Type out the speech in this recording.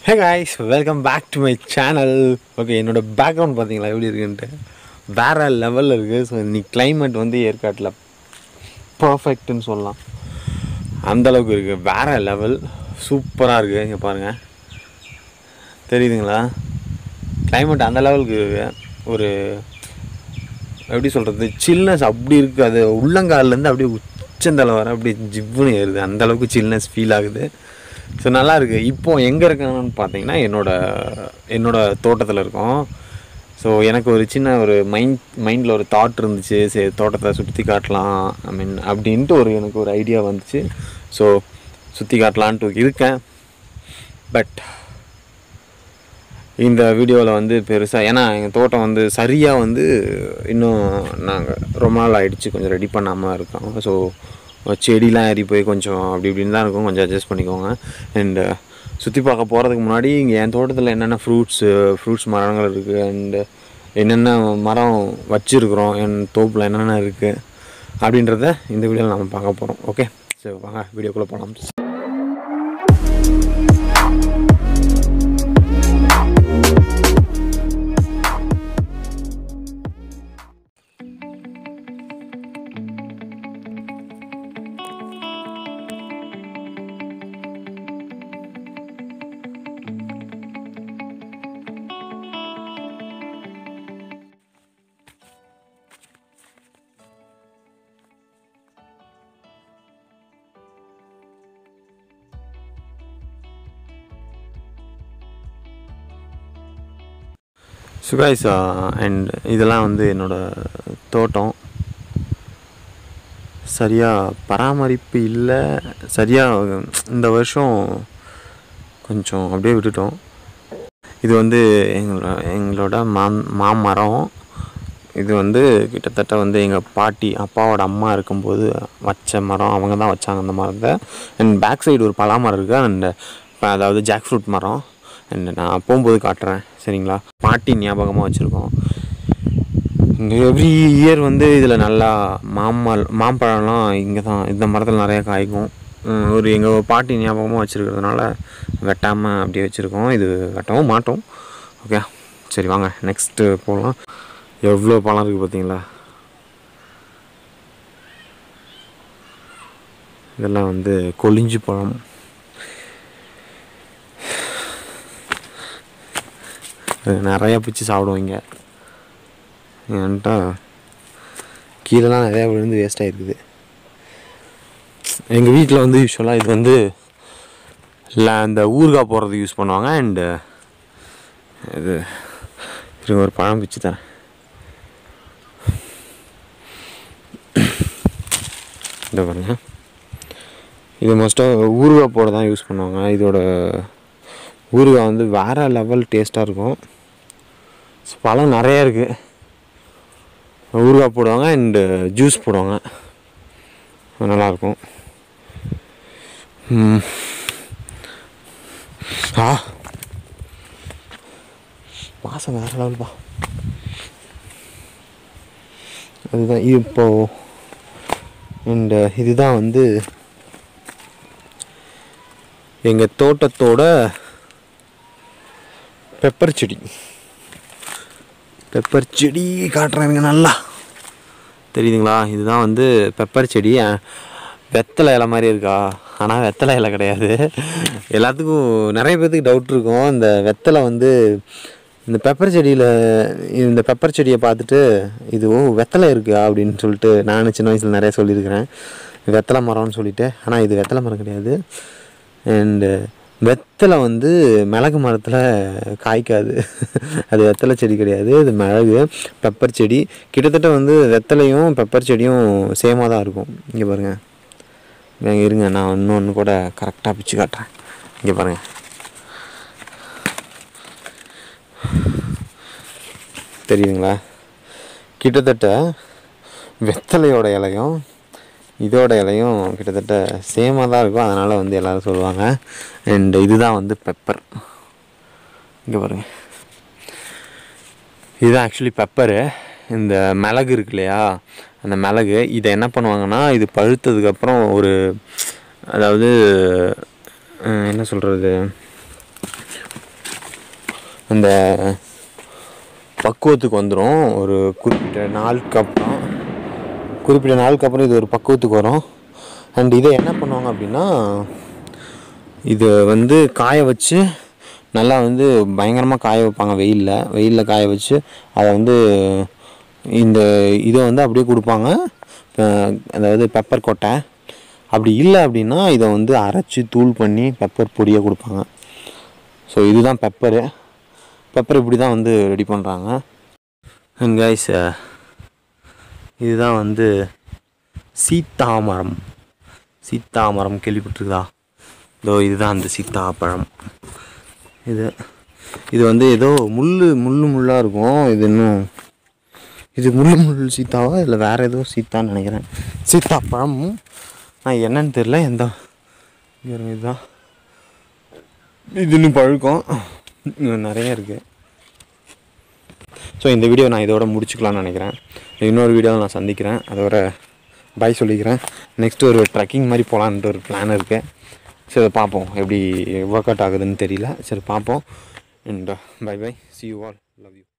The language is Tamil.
Hey guys welcome back to my channel okay என்னோட பேக்ரவுண்ட் பார்த்தீங்களா எப்படி இருக்குன்ட்டு வேறு லெவலில் இருக்குது ஸோ இன்னைக்கு climate வந்து ஏற்காட்டில் பர்ஃபெக்ட்னு சொல்லலாம் அந்த அளவுக்கு இருக்குது வேறு லெவல் சூப்பராக இருக்குது இங்கே பாருங்கள் தெரியுதுங்களா climate அந்த லெவலுக்கு இருக்கு ஒரு எப்படி சொல்கிறது சில்னஸ் அப்படி இருக்குது அது உள்ளங்கால்லேருந்து அப்படியே உச்சந்தலை வர அப்படியே ஜிவ்வுன்னு ஏறுது அந்த அளவுக்கு சில்னஸ் ஃபீல் ஆகுது ஸோ நல்லா இருக்கு இப்போ எங்கே இருக்கேன்னு பார்த்தீங்கன்னா என்னோட என்னோட தோட்டத்தில் இருக்கோம் ஸோ எனக்கு ஒரு சின்ன ஒரு மைண்ட் மைண்டில் ஒரு தாட் இருந்துச்சு சரி தோட்டத்தை சுற்றி காட்டலாம் ஐ மீன் அப்படின்ட்டு ஒரு எனக்கு ஒரு ஐடியா வந்துச்சு ஸோ சுற்றி காட்டலான்ட்டு இருக்கேன் பட் இந்த வீடியோவில் வந்து பெருசாக ஏன்னா எங்கள் தோட்டம் வந்து சரியாக வந்து இன்னும் நாங்கள் ரொம்ப நாள் ஆயிடுச்சு கொஞ்சம் ரெடி பண்ணாமல் இருக்கோம் ஸோ செடிலாம் ஏறி போய் கொஞ்சம் அப்படி இப்படின்னு தான் இருக்கும் கொஞ்சம் அட்ஜஸ்ட் பண்ணிக்கோங்க அண்டு சுற்றி பார்க்க போகிறதுக்கு முன்னாடி இங்கே என் தோட்டத்தில் என்னென்ன ஃப்ரூட்ஸு ஃப்ரூட்ஸ் மரங்கள் இருக்குது அண்டு என்னென்ன மரம் வச்சுருக்குறோம் என் தோப்பில் என்னென்ன இருக்குது அப்படின்றத இந்த வீடியோவில் நம்ம பார்க்க போகிறோம் ஓகே சரி வாங்க வீடியோக்குள்ளே போகலாம் சுகாய்ஸ் அண்ட் இதெல்லாம் வந்து என்னோடய தோட்டம் சரியாக பராமரிப்பு இல்லை சரியாக இந்த வருஷம் கொஞ்சம் அப்படியே விட்டுட்டோம் இது வந்து எங்களோட எங்களோட மாம் மாமரம் இது வந்து கிட்டத்தட்ட வந்து எங்கள் பாட்டி அப்பாவோட அம்மா இருக்கும்போது வச்ச மரம் அவங்க தான் வச்சாங்க அந்த மரத்தை அண்ட் பேக் சைடு ஒரு பலா மரம் இருக்குது அண்ட் அதாவது ஜாக் ஃப்ரூட் மரம் அண்ட் நான் போகும்போது காட்டுறேன் சரிங்களா பாட்டி ஞாபகமாக வச்சுருக்கோம் எவ்ரி இயர் வந்து இதில் நல்லா மாமல் மாம்பழம்லாம் இங்கே தான் இந்த மரத்தில் நிறையா காய்க்கும் உம், ஒரு எங்கள் பாட்டி ஞாபகமாக வச்சுருக்கிறதுனால வெட்டாமல் அப்படியே வச்சுருக்கோம் இது வெட்டவும் மாட்டோம் ஓகே சரி வாங்க நெக்ஸ்ட்டு போகலாம் எவ்வளோ பழம் இருக்குது பார்த்தீங்களா இதெல்லாம் வந்து கொளிஞ்சி பழம் இது நிறையா பிச்சு சாப்பிடுவீங்க ஏன்ட்டா கீழெலாம் நிறையா விழுந்து வேஸ்ட் ஆகிருக்குது எங்கள் வீட்டில் வந்து யூஸ்வலாக இது வந்து இல்லை அந்த ஊறுகாய் போடுறது யூஸ் பண்ணுவாங்க அண்டு இது இருங்க ஒரு பழம் பிச்சு தரேன் இந்த பாருங்க இது மோஸ்ட்டாக ஊறுகாய் போட தான் யூஸ் பண்ணுவாங்க இதோட ஊறுகாய் வந்து வேறு லெவல் டேஸ்ட்டாக இருக்கும் ஸோ பழம் நிறையா இருக்குது ஊறுகாய் போடுவாங்க அண்டு ஜூஸ் போடுவாங்க அது நல்லாயிருக்கும் ம். ஆ வாசம் வேறு லெவல்ப்பா அதுதான் இப்போ அண்டு இதுதான் வந்து எங்கள் தோட்டத்தோட பெப்பர் செடி பெப்பர் செடி காட்டுறாருங்க நல்லா தெரியுதுங்களா இதுதான் வந்து பெப்பர் செடி அஹ், வெத்தலை இலை மாதிரி இருக்கா ஆனால் வெத்தலை இலை கிடையாது எல்லாத்துக்கும் நிறைய பேர்த்துக்கு டவுட் இருக்கும் இந்த வெத்தலை வந்து இந்த பெப்பர் செடியில் இந்த பெப்பர் செடியை பார்த்துட்டு இது ஓ வெத்தலை இருக்கா அப்படின்னு சொல்லிட்டு நான் சின்ன வயசில் நிறைய சொல்லியிருக்கிறேன் வெத்தலை மரம்னு சொல்லிட்டு ஆனால் இது வெத்தலை மரம் கிடையாது அண்டு வெத்தலை வந்து மிளகு மரத்தில் காய்க்காது அது வெத்தலை செடி கிடையாது இது மிளகு பெப்பர் செடி கிட்டத்தட்ட வந்து வெத்தலையும் பெப்பர் செடியும் சேமாக தான் இருக்கும் இங்கே பாருங்கள் இங்க இருங்க நான் இன்னொன்று கூட கரெக்டாக பிச்சு காட்டுறேன் இங்கே பாருங்கள் தெரியுதுங்களா கிட்டத்தட்ட வெத்தலையோட இலையும் இதோட இலையும் கிட்டத்தட்ட சேமாக தான் இருக்கும் அதனால் வந்து எல்லோரும் சொல்லுவாங்க அண்ட் இதுதான் வந்து பெப்பர் இங்கே பாருங்க இதுதான் ஆக்சுவலி பெப்பரு இந்த மிளகு இருக்கு இல்லையா அந்த மிளகு இதை என்ன பண்ணுவாங்கன்னா இது பழுத்ததுக்கப்புறம் ஒரு அதாவது அஹ், என்ன சொல்கிறது அந்த பக்குவத்துக்கு வந்துடும் ஒரு குறிப்பிட்ட நாளுக்கு அப்புறம் குறிப்பிட்ட நாளுக்கு அப்புறம் இது ஒரு பக்குவத்துக்கு வரும் அண்ட் இதை என்ன பண்ணுவாங்க அப்படின்னா இது வந்து காய வச்சு நல்லா வந்து பயங்கரமாக காய வைப்பாங்க வெயிலில் வெயிலில் காய வச்சு அதை வந்து இந்த இதை வந்து அப்படியே கொடுப்பாங்க அஹ் அதாவது பெப்பர் கொட்டை அப்படி இல்லை அப்படின்னா இதை வந்து அரைச்சி தூள் பண்ணி பெப்பர் பொடியை கொடுப்பாங்க ஸோ இதுதான் பெப்பரு பெப்பர் இப்படி தான் வந்து ரெடி பண்ணுறாங்க அண்ட் கைஸ் இதுதான் வந்து சீத்தாமரம் சீத்தாமரம் கேள்விப்பட்டிருக்குதா இதோ இதுதான் அந்த சீத்தாப்பழம் இது இது வந்து ஏதோ முள் முள்ளு முள்ளாக இருக்கும் இது இன்னும் இது முள்ளு முள் சீத்தாவா இல்லை வேறு ஏதோ சீத்தான்னு நினைக்கிறேன் சீத்தாப்பழம் நான் என்னன்னு தெரில எந்த இங்க இருங்க, இதுதான் இது இன்னும் பழுக்கம் இன்னும் நிறைய இருக்குது ஸோ இந்த வீடியோ நான் இதோட முடிச்சுக்கலாம்னு நினைக்கிறேன் இன்னொரு வீடியோவில் நான் சந்திக்கிறேன் அதோட பாய் சொல்லிக்கிறேன் நெக்ஸ்ட் ஒரு ட்ரெக்கிங் மாதிரி போகலான்ட்டு ஒரு பிளான் இருக்குது சரி பார்ப்போம் எப்படி ஒர்க் அவுட் ஆகுதுன்னு தெரியல சரி பார்ப்போம் and bye bye see you all love you